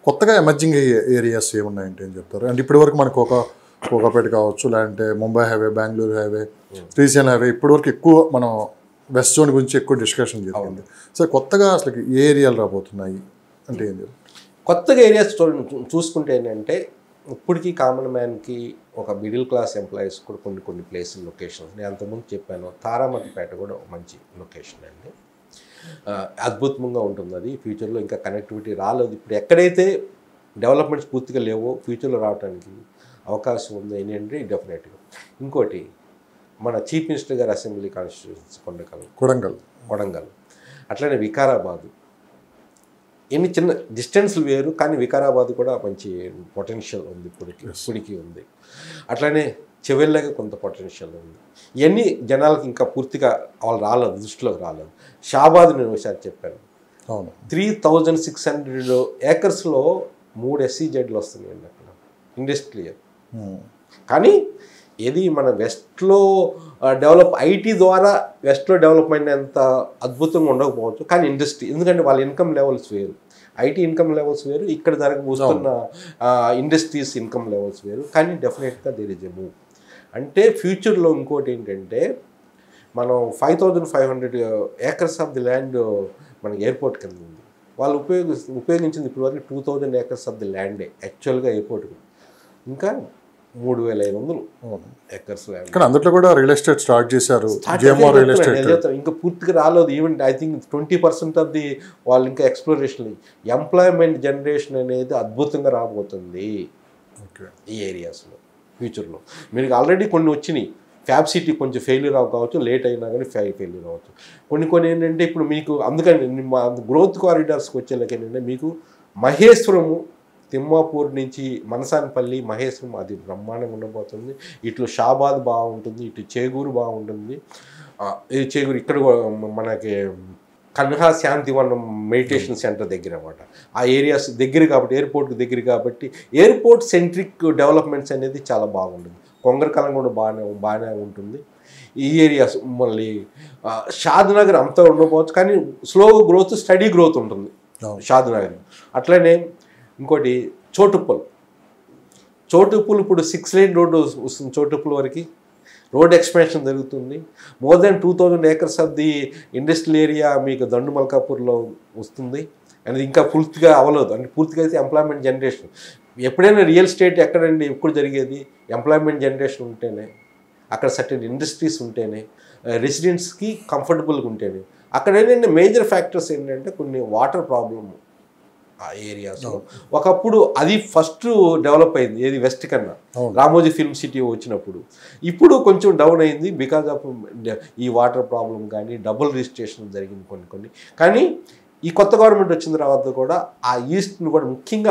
కొత్తగా emerging areas ఏమున్నాయంటే ఏం చెప్తారు అంటే ఇప్పటి వరకు మనకు ఒక కోకాపేట కావచ్చు లేదంటే Mumbai highway Bengaluru highway Srisailam highway ఇప్పటి వరకు ఎక్కువ మనం వెస్ట్ జోన్ గురించి ఎక్కువ డిస్కషన్ జరిగింది సో కొత్తగా అసలు ఏ ఏరియాలు రాబోతున్నాయి అంటే ఏం చెప్తారు కొత్తగా ఏరియాస్ చూ- చూసుకుంటే ఏంటంటే ఇప్పటికీ కామన్ మ్యాన్కి ఒక మిడిల్ క్లాస్ ఎంప్లాయీస్ కూడా కొన్ని కొన్ని ప్లేసులు లొకేషన్స్ నేను అంతకుముందు చెప్పాను తారామతిపేట కూడా ఒక మంచి లొకేషన్ అండి ఆ, అద్భుతంగా ఉంటుంది అది ఫ్యూచర్లో ఇంకా కనెక్టివిటీ రాలేదు ఇప్పుడు ఎక్కడైతే డెవలప్మెంట్స్ పూర్తిగా లేవో ఫ్యూచర్లో రావడానికి అవకాశం ఉంది ఏంటంటే డెఫినెట్గా ఇంకోటి మన చీఫ్ మినిస్టర్ గారి అసెంబ్లీ కాన్స్టిట్యూన్సీ కొండకల్ కొడంగల్ కొడంగల్ అట్లనే వికారాబాదు ఎన్ని చిన్న డిస్టెన్స్లు వేరు కానీ వికారాబాద్ కూడా మంచి పొటెన్షియల్ ఉంది ఇప్పటికి ఇప్పటికి ఉంది అట్లనే చెవెళ్ళగా కొంత పొటెన్షియల్ ఉంది ఇవన్నీ జనాలకి ఇంకా పూర్తిగా వాళ్ళు రాలేదు దృష్టిలోకి రాలేదు షాబాద్ నేను ఒకసారి చెప్పాను అవును త్రీ థౌజండ్ సిక్స్ హండ్రెడ్ ఏకర్స్లో మూడు ఎస్సీజెడ్లు వస్తున్నాయండి అక్కడ ఇండస్ట్రియల్ ఉమ్. కానీ ఏది మన వెస్ట్లో డెవలప్ ఐటీ ద్వారా వెస్ట్లో డెవలప్మెంట్ ఎంత అద్భుతంగా ఉండకపోవచ్చు కానీ ఇండస్ట్రీ ఎందుకంటే వాళ్ళ ఇన్కమ్ లెవెల్స్ వేరు ఐటీ ఇన్కమ్ లెవెల్స్ వేరు ఇక్కడ ధరకు వస్తున్న ఇండస్ట్రీస్ ఇన్కమ్ లెవెల్స్ వేరు కానీ డెఫినెట్గా దేర్ ఇస్ ఎ మూవ్ అంటే ఫ్యూచర్లో ఇంకోటి ఏంటంటే మనం five thousand five hundred acres of the land మనకి ఎయిర్పోర్ట్ కింద ఉంది వాళ్ళు ఉపయోగి ఉపయోగించింది ఇప్పటివరకు two thousand acres of the ల్యాండే యాక్చువల్గా ఎయిర్పోర్ట్కి ఇంకా మూడు వేల ఐదు వందలు అవును ఎకర్స్ ల్యాండ్ కానీ అందులో కూడా రియల్ ఎస్టేట్ స్టార్ట్ చేశారు జిఎంఆర్ రియల్ ఎస్టేట్ ఇంకా పూర్తిగా రాలేదు even I think twenty percent of the వాళ్ళు ఇంకా ఎక్స్ప్లోరేషన్ ఎంప్లాయ్మెంట్ జనరేషన్ అనేది అద్భుతంగా రాబోతుంది ఓకే ఈ ఏరియాస్లో ఫ్యూచర్లో మీకు ఆల్రెడీ కొన్ని వచ్చినాయి ఫ్యాబ్ సిటీ కొంచెం ఫెయిల్యూర్ అవ కావచ్చు లేట్ అయినా కానీ ఫెయి ఫెయిల్యూర్ అవ్వచ్చు కొన్ని కొన్ని ఏంటంటే ఇప్పుడు మీకు అందుకని మా గ్రోత్ కారిడార్స్కి వచ్చేలాగా ఏంటంటే మీకు మహేశ్వరము తిమ్మాపూర్ నుంచి మనసానపల్లి మహేశ్వరం అది బ్రహ్మాండంగా ఉండబోతుంది ఇట్లు షాబాద్ బాగుంటుంది ఇటు చేగూరు బాగుంటుంది ఆ, ఇది చేగూరు ఇక్కడ కూడా మనకి కన్హా శాంతివనం మెడిటేషన్ సెంటర్ దగ్గర అనమాట ఆ ఏరియాస్ దగ్గర కాబట్టి ఎయిర్పోర్ట్కి దగ్గర కాబట్టి ఎయిర్పోర్ట్ సెంట్రిక్ డెవలప్మెంట్స్ అనేది చాలా బాగుంటుంది కొంగరకాలం కూడా బాగానే బాగానే ఉంటుంది ఈ ఏరియాస్ మళ్ళీ ఆ, షాద్ నగర్ అంతా ఉండకపోవచ్చు కానీ స్లో గ్రోత్ స్టడీ గ్రోత్ ఉంటుంది అవును. షాద్ నగర్ అట్లనే ఇంకోటి చోటుప్పల్ చోటుప్పులు ఇప్పుడు సిక్స్ లైన్ రోడ్డు వస్తుంది చోటుప్పుల వరకు రోడ్ ఎక్స్పాన్షన్ జరుగుతుంది more than two thousand acres of the industrial area మీకు దండు మల్కాపూర్లో వస్తుంది అనేది ఇంకా పూర్తిగా అవ్వలేదు అంటే పూర్తిగా అయితే ఎంప్లాయ్మెంట్ జనరేషన్ ఎప్పుడైనా రియల్ ఎస్టేట్ ఎక్కడండి ఎప్పుడు జరిగేది ఎంప్లాయ్మెంట్ జనరేషన్ ఉంటేనే అక్కడ సర్టెన్ ఇండస్ట్రీస్ ఉంటేనే రెసిడెంట్స్కి కంఫర్టబుల్గా ఉంటేనే అక్కడ ఏంటంటే మేజర్ ఫ్యాక్టర్స్ ఏంటంటే కొన్ని వాటర్ ప్రాబ్లమ్ ఆ ఏరియాస్లో ఒకప్పుడు అది ఫస్ట్ డెవలప్ అయింది ఏది వెస్ట్ కన్నా అవును. రామోజీ ఫిల్మ్ సిటీ వచ్చినప్పుడు ఇప్పుడు కొంచెం డౌన్ అయింది బికాజ్ ఆఫ్ ఈ వాటర్ ప్రాబ్లం కానీ డబుల్ రిజిస్ట్రేషన్ జరిగింది కొన్ని కొన్ని కానీ ఈ కొత్త గవర్నమెంట్ వచ్చిన తర్వాత కూడా ఆ ఈస్ట్ని కూడా ముఖ్యంగా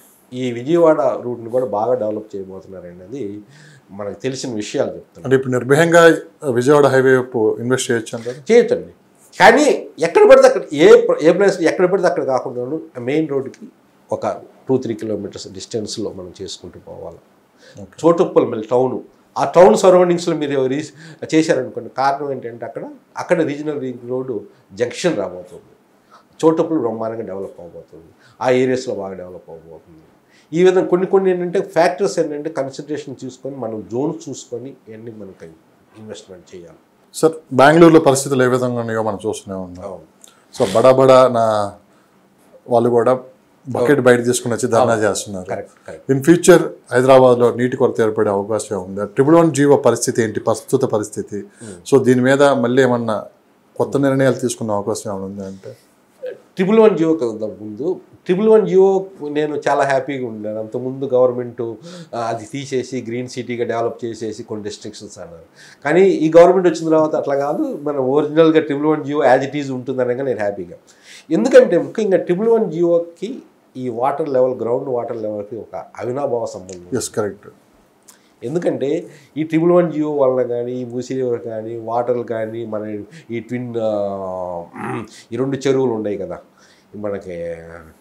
ఈ విజయవాడ రూట్ని కూడా బాగా డెవలప్ చేయబోతున్నారు అనేది మనకు తెలిసిన విషయాలు చెప్తున్నాను అంటే ఇప్పుడు నిర్భయంగా విజయవాడ హైవే వైపు ఇన్వెస్ట్ చేయొచ్చు అంటారు చేయొచ్చండి కానీ ఎక్కడ పడితే అక్కడ ఏ ప్ర- ఏ ప్లేస్ ఎక్కడ పడితే అక్కడ కాకుండా మెయిన్ రోడ్డుకి ఒక టూ త్రీ కిలోమీటర్స్ డిస్టెన్స్లో మనం చేసుకుంటూ పోవాలి Okay. చోటుప్పల్ మళ్ళీ టౌన్ ఆ టౌన్ సరౌండింగ్స్లో మీరు రీ చేశారనుకోండి కారణం ఏంటంటే అక్కడ అక్కడ రీజనల్ రింగ్ రోడ్డు జంక్షన్ రాబోతుంది చోటుప్పలు బ్రహ్మాండంగా డెవలప్ అవబోతుంది ఆ ఏరియాస్లో బాగా డెవలప్ అవబోతుంది ఈ విధంగా కొన్ని కొన్ని ఏంటంటే ఫ్యాక్టర్స్ ఏంటంటే కన్సిడరేషన్ చూసుకొని మనం జోన్స్ చూసుకొని ఇవన్నీ మనకి ఇన్వెస్ట్మెంట్ చేయాలి సార్ బెంగళూరులో పరిస్థితులు ఏ విధంగా ఉన్నాయో మనం చూస్తూనే ఉన్నాం అవును సో బడా బడా నా వాళ్ళు కూడా బకెట్ బయట తీసుకుని వచ్చి ధర్నా చేస్తున్నారు కరెక్ట్ కరెక్ట్ ఇన్ ఫ్యూచర్ హైదరాబాద్లో నీటి కొరత ఏర్పడే అవకాశం ఉంది ట్రిపుల్ వన్ జీవో పరిస్థితి ఏంటి ప్రస్తుత పరిస్థితి సో దీని మీద మళ్ళీ ఏమన్నా కొత్త నిర్ణయాలు తీసుకునే అవకాశం ఏమైనా ఉందా అంటే ట్రిపుల్ వన్ జియో కదా ముందు ట్రిపుల్ వన్ జియో నేను చాలా హ్యాపీగా ఉన్నాను అంతకుముందు గవర్నమెంట్ అది తీసేసి గ్రీన్ సిటీగా డెవలప్ చేసేసి కొన్ని రెస్ట్రిక్షన్స్ అన్నారు కానీ ఈ గవర్నమెంట్ వచ్చిన తర్వాత అట్లా కాదు మన ఒరిజినల్గా triple one G O as it is ఉంటుందనగా నేను హ్యాపీగా ఎందుకంటే ముఖ్యంగా ట్రిపుల్ వన్ జియోకి ఈ వాటర్ లెవెల్ గ్రౌండ్ వాటర్ లెవెల్కి ఒక అవినాభావ సంబంధం ఎస్ కరెక్ట్ ఎందుకంటే ఈ ట్రిపుల్ వన్ జియో వలన కానీ ఈ మూసీ రివర్ కానీ వాటర్లు కానీ మన ఈ ట్విన్ ఆ, ఈ రెండు చెరువులు ఉన్నాయి కదా మనకి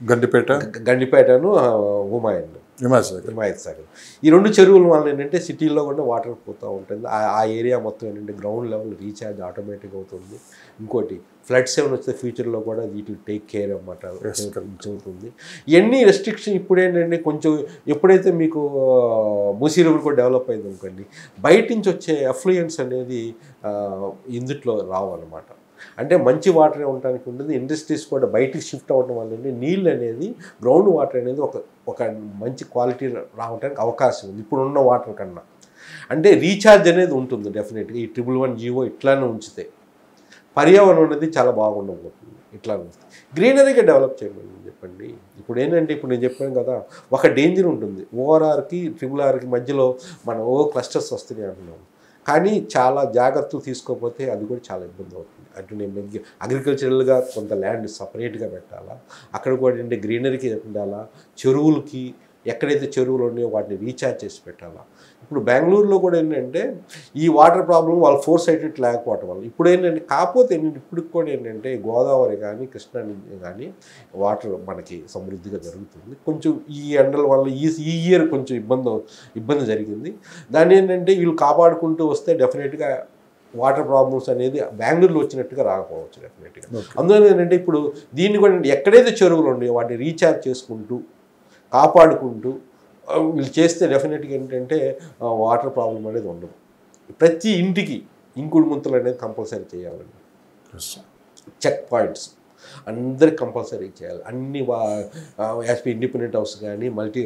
గండిపేట గ- గండిపేటను ఆ, ఉమాయన్ హిమాయత్ సాగర్ హిమాయత్ సాగర్ ఈ రెండు చెరువుల వల్ల ఏంటంటే సిటీలో కూడా వాటర్ పోతూ ఉంటుంది ఆ ఆ ఏరియా మొత్తం ఏంటంటే గ్రౌండ్ లెవెల్ రీఛార్జ్ ఆటోమేటిక్ అవుతుంది ఇంకోటి ఫ్లడ్స్ ఏమైనా వస్తే ఫ్యూచర్లో కూడా వీటి టేక్ కేర్ అన్నమాట చెబుతుంది ఇవన్నీ రెస్ట్రిక్షన్ ఇప్పుడు ఏంటంటే కొంచెం ఎప్పుడైతే మీకు మూసీ రివర్ కూడా డెవలప్ అయింది అనుకోండి బయట నుంచి వచ్చే ఎఫ్లుయెన్స్ అనేది ఆ, ఇందుట్లో రావన్నమాట అంటే మంచి వాటర్ ఉండడానికి ఉంటుంది ఇండస్ట్రీస్ కూడా బయటికి షిఫ్ట్ అవ్వడం వల్ల ఏంటి నీళ్ళు అనేది గ్రౌండ్ వాటర్ అనేది ఒక ఒక మంచి క్వాలిటీ రావడానికి అవకాశం ఉంది ఇప్పుడు ఉన్న వాటర్ కన్నా అంటే రీఛార్జ్ అనేది ఉంటుంది డెఫినెట్గా ఈ ట్రిపుల్ వన్ జీవో ఇట్లానే ఉంచితే పర్యావరణం అనేది చాలా బాగుండబోతుంది ఇట్లా ఉంచితే గ్రీనరీగా డెవలప్ చేయమని చెప్పండి ఇప్పుడు ఏంటంటే ఇప్పుడు నేను చెప్పాను కదా ఒక డేంజర్ ఉంటుంది ఓఆర్ఆర్కి ట్రిపుల్ ఆర్కి మధ్యలో మన ఓ క్లస్టర్స్ వస్తున్నాయి అంటున్నాం కానీ చాలా జాగ్రత్తలు తీసుకోకపోతే అది కూడా చాలా ఇబ్బంది అవుతుంది అంటే నేను అగ్రికల్చరల్గా కొంత ల్యాండ్ సపరేట్గా పెట్టాలా అక్కడ కూడా ఏంటంటే గ్రీనరీకి ఉండాలా చెరువులకి ఎక్కడైతే చెరువులు ఉన్నాయో వాటిని రీఛార్జ్ చేసి పెట్టాలా ఇప్పుడు బెంగళూరులో కూడా ఏంటంటే ఈ వాటర్ ప్రాబ్లం వాళ్ళు ఫోర్ సైటెడ్ లేకపోవటం వల్ల ఇప్పుడు ఏంటంటే కాకపోతే ఏంటంటే ఇప్పుడు కూడా ఏంటంటే గోదావరి కానీ కృష్ణా నుంచి కానీ వాటర్ మనకి సమృద్ధిగా జరుగుతుంది కొంచెం ఈ ఎండల వల్ల ఈ ఈ ఇయర్ కొంచెం ఇబ్బంది ఇబ్బంది జరిగింది దాన్ని ఏంటంటే వీళ్ళు కాపాడుకుంటూ వస్తే డెఫినెట్గా వాటర్ ప్రాబ్లమ్స్ అనేది బెంగళూరులో వచ్చినట్టుగా రాకపోవచ్చు డెఫినెట్గా అందువల్ల ఏంటంటే ఇప్పుడు దీన్ని కూడా ఎక్కడైతే చెరువులు ఉన్నాయో వాటిని రీఛార్జ్ చేసుకుంటూ కాపాడుకుంటూ ఆ, వీళ్ళు చేస్తే డెఫినెట్గా ఏంటంటే వాటర్ ప్రాబ్లం అనేది ఉండదు ప్రతి ఇంటికి ఇంకుడు ముంతలు అనేది కంపల్సరీ చేయాలండి చెక్ పాయింట్స్ అందరికి కంపల్సరీ చేయాలి అన్ని యాజ్ పి ఇండిపెండెంట్ హౌస్ కానీ మల్టీ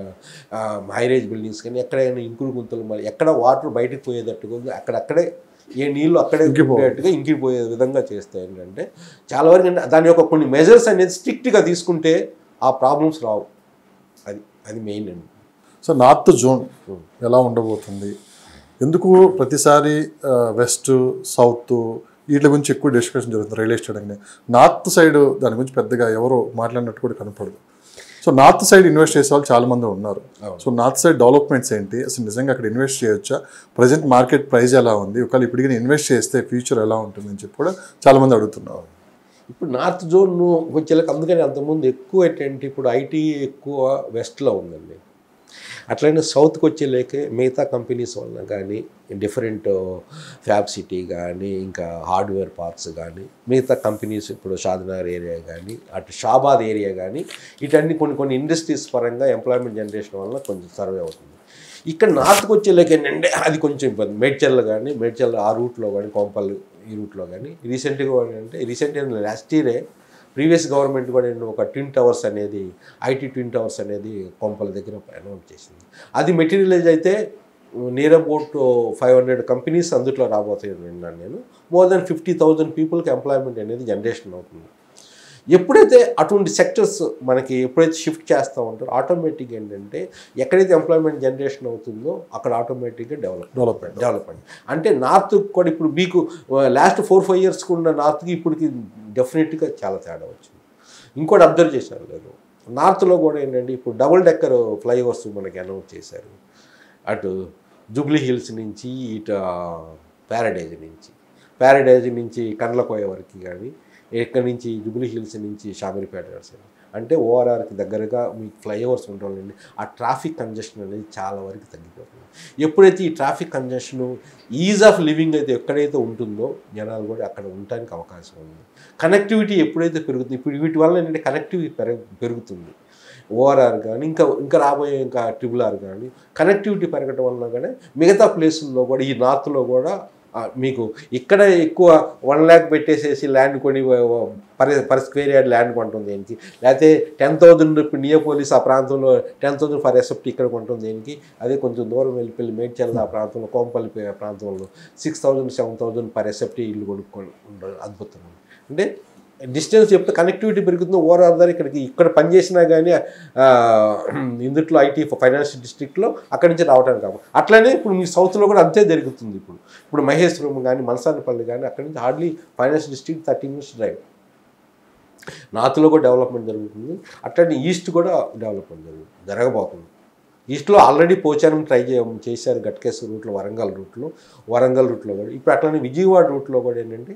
మైరేజ్ బిల్డింగ్స్ కానీ ఎక్కడైనా ఇంకుడు గుంతలు మరి ఎక్కడ వాటర్ బయటకు పోయేటట్టుగా ఉంది అక్కడక్కడే ఏ నీళ్ళు అక్కడే ఇంకిపోవాలి. ఉండేట్టుగా ఇంకిపోయే విధంగా చేస్తాయి ఏంటంటే చాలా వరకు ఏంటంటే దాని యొక్క కొన్ని మెజర్స్ అనేది స్ట్రిక్ట్గా తీసుకుంటే ఆ ప్రాబ్లమ్స్ రావు అది అది మెయిన్ అండి సో నార్త్ జోన్ ఎలా ఉండబోతుంది ఎందుకు ప్రతిసారి వెస్ట్ సౌత్ వీటి గురించి ఎక్కువ డిస్కషన్ జరుగుతుంది రియల్ ఎస్టేట్ అనేది నార్త్ సైడ్ దాని గురించి పెద్దగా ఎవరు మాట్లాడినట్టు కూడా కనపడదు సో నార్త్ సైడ్ ఇన్వెస్ట్ చేసే వాళ్ళు చాలా మంది ఉన్నారు అవును. సో నార్త్ సైడ్ డెవలప్మెంట్స్ ఏంటి అసలు నిజంగా అక్కడ ఇన్వెస్ట్ చేయొచ్చా ప్రజెంట్ మార్కెట్ ప్రైస్ ఎలా ఉంది ఒకవేళ ఇప్పటికీ ఇన్వెస్ట్ చేస్తే ఫ్యూచర్ ఎలా ఉంటుందని చెప్పి కూడా చాలా మంది అడుగుతున్నారు ఇప్పుడు నార్త్ జోన్ వచ్చేలకు అందుకని అంతకుముందు ఎక్కువ ఏంటంటే ఇప్పుడు ఐటీ ఎక్కువ వెస్ట్లో ఉందండి అట్లనే సౌత్కి వచ్చేలేకే మిగతా కంపెనీస్ వలన కానీ డిఫరెంట్ ఫ్యాబ్ సిటీ కానీ ఇంకా హార్డ్వేర్ పార్క్స్ కానీ మిగతా కంపెనీస్ ఇప్పుడు షాద్నగర్ ఏరియా కానీ అటు షాబాద్ ఏరియా కానీ ఇటన్ని కొన్ని కొన్ని ఇండస్ట్రీస్ పరంగా ఎంప్లాయ్మెంట్ జనరేషన్ వల్ల కొంచెం సర్వే అవుతుంది ఇక్కడ నార్త్కి వచ్చేలేక ఏంటంటే అది కొంచెం ఇబ్బంది మేడ్చల్ కానీ మేడ్చల్ ఆ రూట్లో కానీ కోంపల్లి ఈ రూట్లో కానీ రీసెంట్గా అంటే రీసెంట్ లాస్ట్ ఇయరే ప్రీవియస్ గవర్నమెంట్ కూడా ఏంటి ఒక ట్విన్ టవర్స్ అనేది ఐటీ ట్విన్ టవర్స్ అనేది కొంపల దగ్గర అనౌన్స్ చేసింది అది మెటీరియలైజ్ అయితే near about five hundred companies అందుట్లో రాబోతాయి విన్నాను నేను మోర్ దెన్ ఫిఫ్టీ థౌజండ్ పీపుల్కి ఎంప్లాయ్మెంట్ అనేది జనరేషన్ అవుతుంది ఎప్పుడైతే అటువంటి సెక్టర్స్ మనకి ఎప్పుడైతే షిఫ్ట్ చేస్తూ ఉంటారో ఆటోమేటిక్ ఏంటంటే ఎక్కడైతే ఎంప్లాయ్మెంట్ జనరేషన్ అవుతుందో అక్కడ ఆటోమేటిక్గా డెవలప్ డెవలప్మెంట్ డెవలప్మెంట్ అంటే నార్త్ కూడా ఇప్పుడు మీకు లాస్ట్ ఫోర్ ఫైవ్ ఇయర్స్కి ఉన్న నార్త్కి ఇప్పటికి డెఫినెట్గా చాలా తేడా వచ్చింది ఇంకోటి అబ్జర్వ్ చేశారు లేదు నార్త్లో కూడా ఏంటంటే ఇప్పుడు డబుల్ డెక్కర్ ఫ్లైఓవర్స్ మనకి అనౌన్స్ చేశారు అటు జూబ్లీ హిల్స్ నుంచి ఇటు ప్యారడైజ్ నుంచి ప్యారడైజ్ నుంచి కండ్లకోయ వరకు కానీ ఎక్కడి నుంచి జూబ్లీ హిల్స్ నుంచి షామిరిపేట వరకు అంటే ఓఆర్ఆర్కి దగ్గరగా మీకు ఫ్లైఓవర్స్ ఉండడం ఆ ట్రాఫిక్ కంజెషన్ అనేది చాలా వరకు తగ్గిపోతుంది ఎప్పుడైతే ఈ traffic congestion ease of living అయితే ఎక్కడైతే ఉంటుందో జనాలు కూడా అక్కడ ఉండడానికి అవకాశం ఉంది కనెక్టివిటీ ఎప్పుడైతే పెరుగుతుంది ఇప్పుడు వీటి వల్ల ఏంటంటే కనెక్టివిటీ పెరగ పెరుగుతుంది ఓఆర్ఆర్ కానీ ఇంకా ఇంకా రాబోయే ఇంకా ట్రిపుల్ ఆర్ కానీ కనెక్టివిటీ పెరగడం వలన కానీ మిగతా ప్లేసుల్లో కూడా ఈ నార్త్లో కూడా ఆ, మీకు ఇక్కడ ఎక్కువ వన్ ల్యాక్ పెట్టేసేసి ల్యాండ్ కొని per per square yard land కొంటుంది దేనికి లేకపోతే టెన్ థౌజండ్ ఇప్పుడు నియోపోలిస్ ఆ ప్రాంతంలో టెన్ థౌజండ్ ఫర్ ఎసెప్ట్ ఇక్కడ కొంటుంది దేనికి అదే కొంచెం దూరం వెళ్ళిపోయి మేడ్చల్ ఆ ప్రాంతంలో కోంపల్లి పే- ప్రాంతంలో six thousand seven thousand per ఎసెప్ట్ ఇల్లు కొనుక్కొని ఉండడం అద్భుతం అంటే డిస్టెన్స్ చెప్తే కనెక్టివిటీ పెరుగుతుంది ఓవరాల్ దాని ఇక్కడికి ఇక్కడ పనిచేసినా కానీ ఆ, ఇందుట్లో ఐటీ ఫైనాన్షియల్ డిస్ట్రిక్ట్లో అక్కడి నుంచి రావడానికి కాదు అట్లనే ఇప్పుడు మీ సౌత్లో కూడా అంతే జరుగుతుంది ఇప్పుడు ఇప్పుడు మహేశ్వరం కానీ మనసానపల్లి కానీ అక్కడి నుంచి hardly financial district thirty minutes drive నార్త్లో కూడా డెవలప్మెంట్ జరుగుతుంది అట్లనే ఈస్ట్ కూడా డెవలప్మెంట్ జరుగుతుంది జరగబోతుంది ఈస్ట్లో ఆల్రెడీ పోచారం ట్రై చే చేశారు గట్కేశ్వర రూట్లో వరంగల్ రూట్లో వరంగల్ రూట్లో కూడా ఇప్పుడు అట్లనే విజయవాడ రూట్లో కూడా ఏంటంటే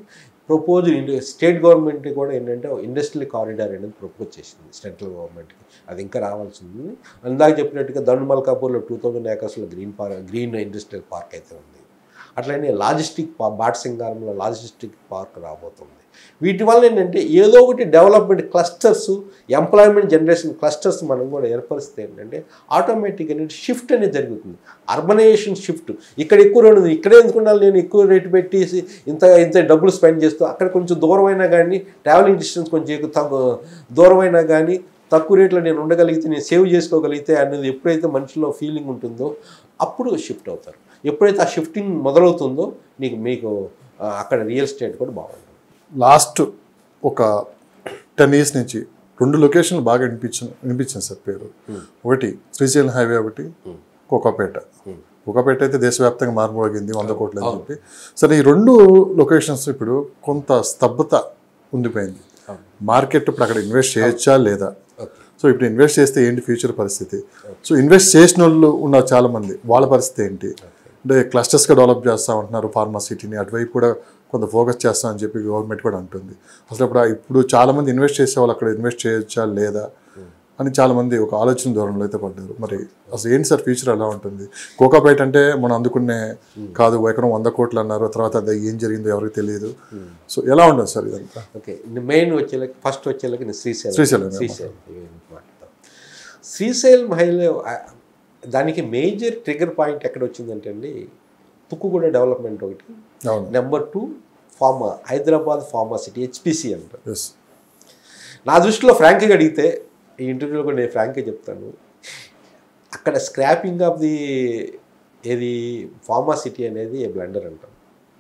ప్రపోజ్ స్టేట్ గవర్నమెంట్ కూడా ఏంటంటే ఇండస్ట్రియల్ కారిడార్ అనేది ప్రపోజ్ చేసింది సెంట్రల్ గవర్నమెంట్కి అది ఇంకా రావాల్సి ఉంది అందాక చెప్పినట్టుగా దండుమల్కాపూర్లో టూ థౌజండ్ ఏకర్స్లో green park green industrial park అయితే ఉంది అట్లనే లాజిస్టిక్ పా బాట్సింగారంలో లాజిస్టిక్ పార్క్ రాబోతుంది వీటి వల్ల ఏంటంటే ఏదో ఒకటి development clusters employment generation clusters మనం కూడా ఏర్పరిస్తే ఏంటంటే ఆటోమేటిక్ అనేది షిఫ్ట్ అనేది జరుగుతుంది అర్బనైజేషన్ షిఫ్ట్ ఇక్కడ ఎక్కువ రేటు ఉంది ఇక్కడే ఎందుకున్నాను నేను ఎక్కువ రేటు పెట్టేసి ఇంత ఇంత డబ్బులు స్పెండ్ చేస్తూ అక్కడ కొంచెం దూరమైనా కానీ ట్రావెలింగ్ డిస్టెన్స్ కొంచెం ఎక్కువ తక్కువ దూరమైనా కానీ తక్కువ రేట్లో నేను ఉండగలిగితే నేను సేవ్ చేసుకోగలిగితే అనేది ఎప్పుడైతే మనిషిలో ఫీలింగ్ ఉంటుందో అప్పుడు షిఫ్ట్ అవుతారు ఎప్పుడైతే ఆ షిఫ్టింగ్ మొదలవుతుందో నీకు మీకు ఆ, అక్కడ రియల్ ఎస్టేట్ కూడా బాగుంటుంది లాస్ట్ ఒక టెన్ ఇయర్స్ నుంచి రెండు లొకేషన్లు బాగా వినిపించిన వినిపించింది సార్ పేరు ఒకటి శ్రీశైలం హైవే ఒకటి కోకాపేట కోకాపేట అయితే దేశవ్యాప్తంగా మార్మోగింది వంద కోట్లు అని చెప్పి సరే ఈ రెండు లొకేషన్స్ ఇప్పుడు కొంత స్తబ్దత ఉండిపోయింది మార్కెట్ ఇప్పుడు అక్కడ ఇన్వెస్ట్ చేయొచ్చా లేదా ఓకే సో ఇప్పుడు ఇన్వెస్ట్ చేస్తే ఏంటి ఫ్యూచర్ పరిస్థితి సో ఇన్వెస్ట్ చేసిన వాళ్ళు ఉన్నారు చాలా మంది వాళ్ళ పరిస్థితి ఏంటి అంటే క్లస్టర్స్గా డెవలప్ చేస్తా ఉంటున్నారు ఫార్మాసిటీని అటువైపు కూడా కొంత ఫోకస్ చేస్తాం అని చెప్పి గవర్నమెంట్ కూడా అంటుంది అసలు ఇప్పుడు ఆ- ఇప్పుడు చాలా మంది ఇన్వెస్ట్ చేసే వాళ్ళు అక్కడ ఇన్వెస్ట్ చేయొచ్చా లేదా అని చాలా మంది ఒక ఆలోచన ధోరణిలో అయితే పడ్డారు మరి అసలు ఏంటి సార్ ఫ్యూచర్ ఎలా ఉంటుంది కోకాపేట అంటే మనం అందుకునే కాదు ఎకరం వంద కోట్లు అన్నారు తర్వాత అది ఏం జరిగిందో ఎవరికి తెలియదు సో ఎలా ఉంటుంది సార్ ఇదంతా ఓకే మెయిన్ వచ్చేలకి ఫస్ట్ వచ్చేలకి నేను శ్రీశైలం శ్రీశైలం, శ్రీశైలం గురించి మాట్లాడతాం శ్రీశైలం హైలే దానికి మేజర్ ట్రిగర్ పాయింట్ ఎక్కడ వచ్చిందంటే అండి తుక్కుగూడ డెవలప్మెంట్ ఒకటి అవును number two pharma Hyderabad pharma city HPC అంటారు ఎస్ నా దృష్టిలో ఫ్రాంక్గా అడిగితే ఈ ఇంటర్వ్యూలో కూడా నేను ఫ్రాంక్గా చెప్తాను అక్కడ స్క్రాపింగ్ ఆఫ్ ది ఏది ఫార్మా సిటీ అనేది బ్లెండర్ అంటాం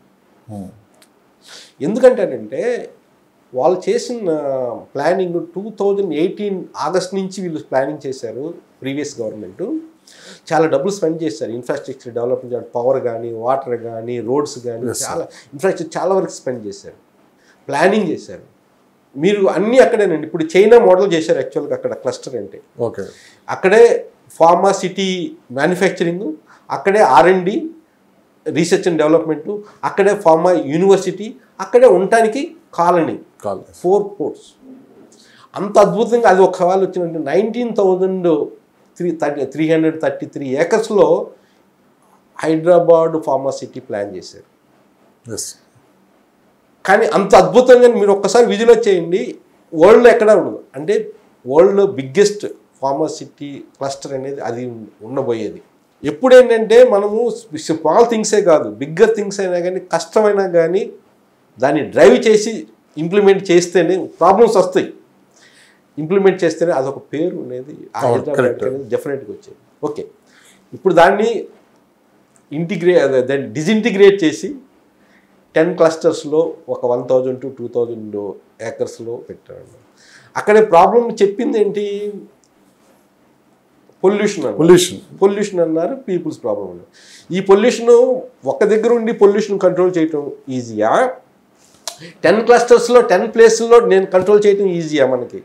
ఎందుకంటేనంటే వాళ్ళు చేసిన planning two thousand eighteen August నుంచి వీళ్ళు ప్లానింగ్ చేశారు ప్రీవియస్ గవర్నమెంట్ చాలా డబ్బులు స్పెండ్ చేశారు ఇన్ఫ్రాస్ట్రక్చర్ డెవలప్మెంట్ పవర్ కానీ వాటర్ కానీ రోడ్స్ కానీ చాలా ఇన్ఫ్రాస్ట్రక్చర్ చాలా వరకు స్పెండ్ చేశారు ప్లానింగ్ చేశారు మీరు అన్నీ అక్కడేనండి ఇప్పుడు చైనా మోడల్ చేశారు యాక్చువల్గా అక్కడ క్లస్టర్ అంటే ఓకే అక్కడే ఫార్మా సిటీ మ్యానుఫ్యాక్చరింగ్ అక్కడే ఆర్ఎండి రీసెర్చ్ అండ్ డెవలప్మెంట్ అక్కడే ఫార్మా యూనివర్సిటీ అక్కడే ఉండటానికి కాలనీ కాల్ ఫోర్ పోర్ట్స్ అంత అద్భుతంగా అది ఒక వాళ్ళు వచ్చినట్టు nineteen thousand three thirty three hundred thirty three ఏకర్స్లో హైదరాబాద్ ఫార్మా సిటీ ప్లాన్ చేశారు ఎస్ కానీ అంత అద్భుతంగా మీరు ఒక్కసారి విజిల్ చేయండి వరల్డ్లో ఎక్కడ ఉండదు అంటే వరల్డ్లో బిగ్గెస్ట్ ఫార్మసిటీ క్లస్టర్ అనేది అది ఉండబోయేది ఎప్పుడు ఏంటంటే మనము స్మాల్ థింగ్సే కాదు బిగ్గర్ థింగ్స్ అయినా కానీ కష్టమైనా కానీ దాన్ని డ్రైవ్ చేసి ఇంప్లిమెంట్ చేస్తేనే ప్రాబ్లమ్స్ వస్తాయి ఇంప్లిమెంట్ చేస్తేనే అదొక పేరు అనేది ఆ అవును, హైదరాబాద్ correct. అనేది డెఫినెట్గా వచ్చేది ఓకే ఇప్పుడు దాన్ని ఇంటిగ్రే దాన్ని డిజింటిగ్రేట్ చేసి టెన్ క్లస్టర్స్లో ఒక one thousand to two thousand ఏకర్స్లో పెట్టారు అక్కడే ప్రాబ్లం చెప్పింది ఏంటి పొల్యూషన్ అన్నారు పొల్యూషన్ పొల్యూషన్ అన్నారు పీపుల్స్ ప్రాబ్లం అన్నారు ఈ పొల్యూషన్ ఒక దగ్గర ఉండి పొల్యూషన్ కంట్రోల్ చేయటం ఈజీయా టెన్ క్లస్టర్స్లో టెన్ ప్లేస్లో నేను కంట్రోల్ చేయటం ఈజీయా మనకి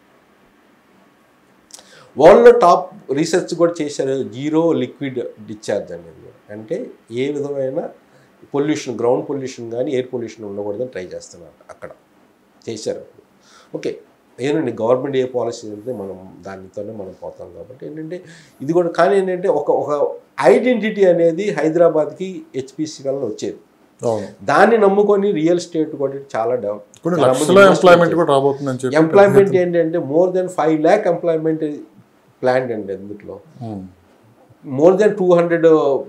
వరల్డ్లో టాప్ రీసెర్చ్ కూడా చేశారు జీరో లిక్విడ్ డిశ్చార్జ్ అనేది అంటే ఏ విధమైన పొల్యూషన్ గ్రౌండ్ పొల్యూషన్ కానీ ఎయిర్ పొల్యూషన్ ఉండకూడదని ట్రై చేస్తున్నారు అక్కడ చేశారు ఓకే ఏనండి గవర్నమెంట్ ఏ పాలసీ అంటే మనం దానితోనే మనం పోతాం కాబట్టి ఏంటంటే ఇది కూడా కానీ ఏంటంటే ఒక ఒక ఐడెంటిటీ అనేది హైదరాబాద్కి హెచ్పిసి వల్ల వచ్చేది అవును దాన్ని నమ్ముకొని రియల్ ఎస్టేట్ కూడా చాలా డెవలప్ కొన్ని లక్షల ఎంప్లాయ్మెంట్ కూడా రాబోతుందని చెప్పి ఎంప్లాయ్మెంట్ ఏంటంటే more than five lakh employment plan అండి అందులో Hmm. More than two hundred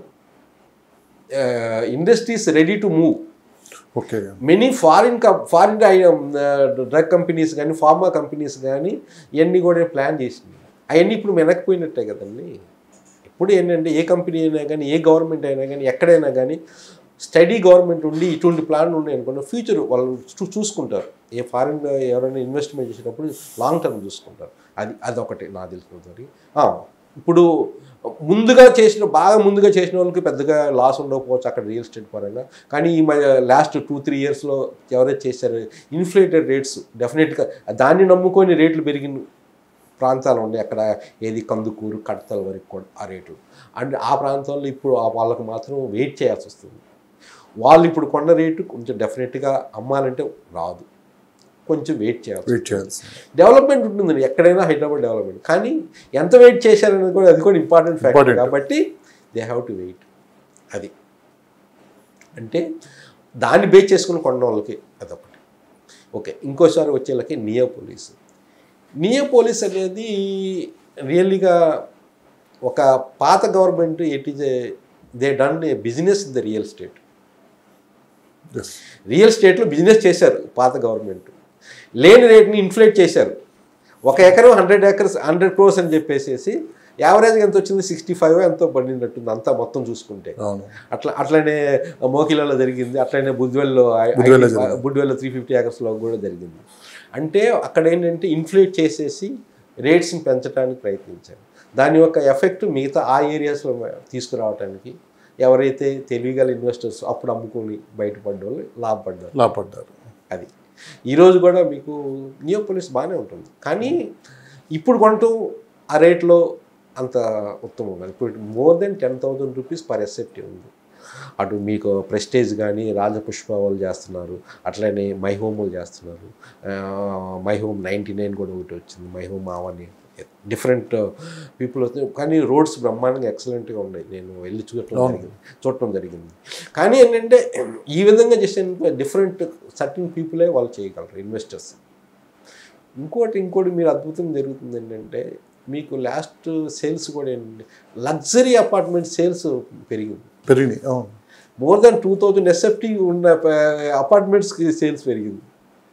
industries ready to move okay many foreign foreign drug companies కానీ ఫార్మా కంపెనీస్ కానీ ఇవన్నీ కూడా ప్లాన్ చేసింది అవన్నీ ఇప్పుడు వెనక్కిపోయినట్టే కదండి ఇప్పుడు ఏంటంటే ఏ కంపెనీ అయినా కానీ ఏ గవర్నమెంట్ అయినా కానీ ఎక్కడైనా కానీ స్టడీ గవర్నమెంట్ ఉండి ఇటువంటి ప్లాన్ ఉన్నాయి అనుకోండి ఫ్యూచర్ వాళ్ళు చూ- చూసుకుంటారు ఏ ఫారిన్ ఎవరైనా ఇన్వెస్ట్మెంట్ చేసేటప్పుడు లాంగ్ టర్మ్ చూసుకుంటారు అది అదొకటి నాకు తెలిసినంతవరకు ఆ, ఇప్పుడు ముందుగా చేసిన బాగా ముందుగా చేసిన వాళ్ళకి పెద్దగా లాస్ ఉండకపోవచ్చు అక్కడ రియల్ ఎస్టేట్ పరంగా కానీ ఈ లాస్ట్ టూ త్రీ ఇయర్స్లో ఎవరైతే చేశారో ఇన్ఫ్లేటెడ్ రేట్స్ డెఫినెట్గా దాన్ని నమ్ముకొని రేట్లు పెరిగిన ప్రాంతాలు ఉన్నాయి అక్కడ ఏది కందుకూరు కడతల వరకు కూడా ఆ రేటు అండ్ ఆ ప్రాంతాల్లో ఇప్పుడు ఆ వాళ్ళకు మాత్రం వెయిట్ చేయాల్సి వస్తుంది వాళ్ళు ఇప్పుడు కొన్న రేటు కొంచెం డెఫినెట్గా అమ్మాలంటే రాదు కొంచెం వెయిట్ చేయాలి వెయిట్ చేయాల్సింది డెవలప్మెంట్ ఉంటుందండి ఎక్కడైనా హైదరాబాద్ డెవలప్మెంట్ కానీ ఎంత వెయిట్ చేశారనేది కూడా అది కూడా ఇంపార్టెంట్ ఫ్యాక్టర్ Important. కాబట్టి దే హ్యావ్ టు వెయిట్ అది అంటే దాన్ని బేస్ చేసుకుని కొన్న వాళ్ళకి అదొకటి ఓకే ఇంకోసారి వచ్చేళ్ళకి నియో పోలీస్ నియో పోలీస్ అనేది రియల్లీగా ఒక పాత government it is they done a business in the real state yes real స్టేట్లో బిజినెస్ చేశారు పాత గవర్నమెంట్ లేని రేట్ని ఇన్ఫ్లేట్ చేశారు ఒక ఎకరం హండ్రెడ్ ఎకర్స్ హండ్రెడ్ క్రోర్స్ అని చెప్పేసేసి యావరేజ్గా ఎంత వచ్చింది సిక్స్టీ ఫైవ్ ఎంతో పడినట్టుంది అంతా మొత్తం చూసుకుంటే అవును అట్లా అట్లనే మోకిలలో జరిగింది అట్లనే బుద్వెల్లో బుద్వేల్లో జరిగింది. బుడ్వెల్లో త్రీ ఫిఫ్టీ ఏకర్స్లో కూడా జరిగింది అంటే అక్కడ ఏంటంటే ఇన్ఫ్లేట్ చేసేసి రేట్స్ని పెంచడానికి ప్రయత్నించారు దాని యొక్క ఎఫెక్ట్ మిగతా ఆ ఏరియాస్లో తీసుకురావడానికి ఎవరైతే తెలివిగల ఇన్వెస్టర్స్ అప్పుడు అమ్ముకొని బయటపడ్డ వాళ్ళు లాభపడ్డారు లాపడ్డారు అది ఈరోజు కూడా మీకు నియోపోలిస్ బాగానే ఉంటుంది కానీ ఇప్పుడు కొంటూ ఆ రేట్లో అంత ఉత్తమం కాదు ఇప్పుడు more than ten thousand rupees per SFT ఉంది అటు మీకు ప్రెస్టేజ్ కానీ రాజపుష్ప వాళ్ళు చేస్తున్నారు అట్లనే మై హోములు చేస్తున్నారు మై హోమ్ నైంటీ నైన్ కూడా ఒకటి వచ్చింది my home Avani different people వస్తుంది కానీ రోడ్స్ బ్రహ్మాండంగా ఎక్సలెంట్గా ఉన్నాయి నేను వెళ్ళి చూడటం జరిగింది చూడటం జరిగింది కానీ ఏంటంటే ఈ విధంగా చేసే డిఫరెంట్ సర్టిన్ పీపులే వాళ్ళు చేయగలరు ఇన్వెస్టర్స్ ఇంకోటి ఇంకోటి మీరు అద్భుతం జరుగుతుంది ఏంటంటే మీకు లాస్ట్ సేల్స్ కూడా ఏంటంటే లగ్జరీ అపార్ట్మెంట్ సేల్స్ పెరిగింది పెరిగినాయి అవును more than two thousand SFT ఉన్న అపార్ట్మెంట్స్కి సేల్స్ పెరిగింది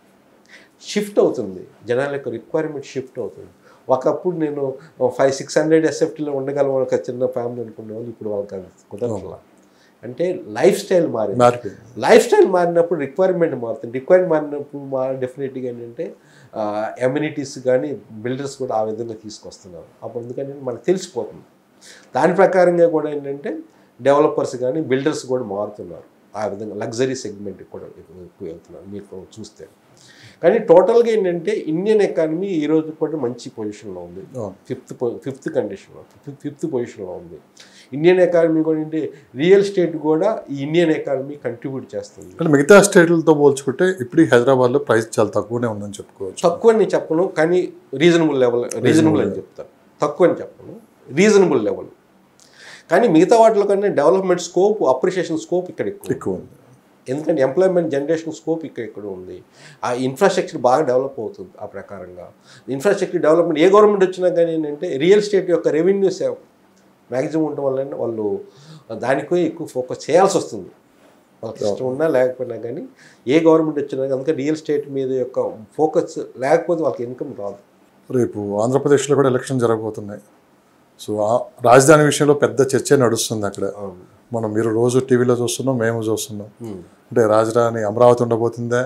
షిఫ్ట్ అవుతుంది జనాల యొక్క రిక్వైర్మెంట్ షిఫ్ట్ అవుతుంది ఒకప్పుడు నేను ఫైవ్ సిక్స్ హండ్రెడ్ ఎస్ఎఫ్టీలో ఉండగలం ఒక చిన్న ఫ్యామిలీ అనుకునే వాళ్ళు ఇప్పుడు వాళ్ళకి అది కుదరట్లా అంటే లైఫ్ స్టైల్ మారింది మారిపోయింది లైఫ్ స్టైల్ మారినప్పుడు రిక్వైర్మెంట్ మారుతుంది రిక్వైర్మెంట్ మారినప్పుడు మా డెఫినెట్గా ఏంటంటే ఎమ్యూనిటీస్ కానీ బిల్డర్స్ కూడా ఆ విధంగా తీసుకొస్తున్నారు అప్పుడు ఎందుకంటే మనకు తెలిసిపోతుంది దాని ప్రకారంగా కూడా ఏంటంటే డెవలపర్స్ కానీ బిల్డర్స్ కూడా మారుతున్నారు ఆ విధంగా లగ్జరీ సెగ్మెంట్ కూడా ఎక్కువ ఎక్కువ వెళ్తున్నారు మీకు చూస్తే కానీ టోటల్గా ఏంటంటే ఇండియన్ ఎకానమీ ఈ రోజు కూడా మంచి పొజిషన్లో ఉంది అవును ఫిఫ్త్ ఫిఫ్త్ కండిషన్లో ఫిఫ్త్ పొజిషన్లో ఉంది ఇండియన్ ఎకానమీ కూడా ఏంటి రియల్ స్టేట్ కూడా ఈ ఇండియన్ ఎకానమీ కంట్రిబ్యూట్ చేస్తుంది అంటే మిగతా స్టేట్లతో పోల్చుకుంటే ఇప్పుడు ఈ హైదరాబాద్లో ప్రైస్ చాలా తక్కువనే ఉందని చెప్పుకోవచ్చు తక్కువ అని చెప్పను కానీ రీజనబుల్ లెవెల్ రీజనబుల్ అని చెప్తాను తక్కువ అని చెప్పను రీజనబుల్ లెవెల్ కానీ మిగతా వాటిలో కన్నా డెవలప్మెంట్ స్కోప్ అప్రిషియేషన్ స్కోప్ ఇక్కడ ఎక్కువ ఎక్కువ ఉంది ఎందుకంటే ఎంప్లాయ్మెంట్ జనరేషన్ స్కోప్ ఇక్కడ ఇక్కడ ఉంది ఆ ఇన్ఫ్రాస్ట్రక్చర్ బాగా డెవలప్ అవుతుంది ఆ ప్రకారంగా ఇన్ఫ్రాస్ట్రక్చర్ డెవలప్మెంట్ ఏ గవర్నమెంట్ వచ్చినా కానీ ఏంటంటే రియల్ ఎస్టేట్ యొక్క రెవెన్యూస్ మ్యాక్సిమం ఉండటం వల్ల వాళ్ళు దానికే ఎక్కువ ఫోకస్ చేయాల్సి వస్తుంది వాళ్ళకి ఇష్టం ఉన్నా లేకపోయినా కానీ ఏ గవర్నమెంట్ వచ్చినా అందుకే రియల్ ఎస్టేట్ మీద యొక్క ఫోకస్ లేకపోతే వాళ్ళకి ఇన్కమ్ రాదు రేపు ఆంధ్రప్రదేశ్లో కూడా ఎలక్షన్ జరగబోతున్నాయి సో ఆ రాజధాని విషయంలో పెద్ద చర్చ నడుస్తుంది అక్కడ అవును. మనం మీరు రోజు టీవీలో చూస్తున్నాం మేము చూస్తున్నాం అంటే రాజధాని అమరావతి ఉండబోతుందా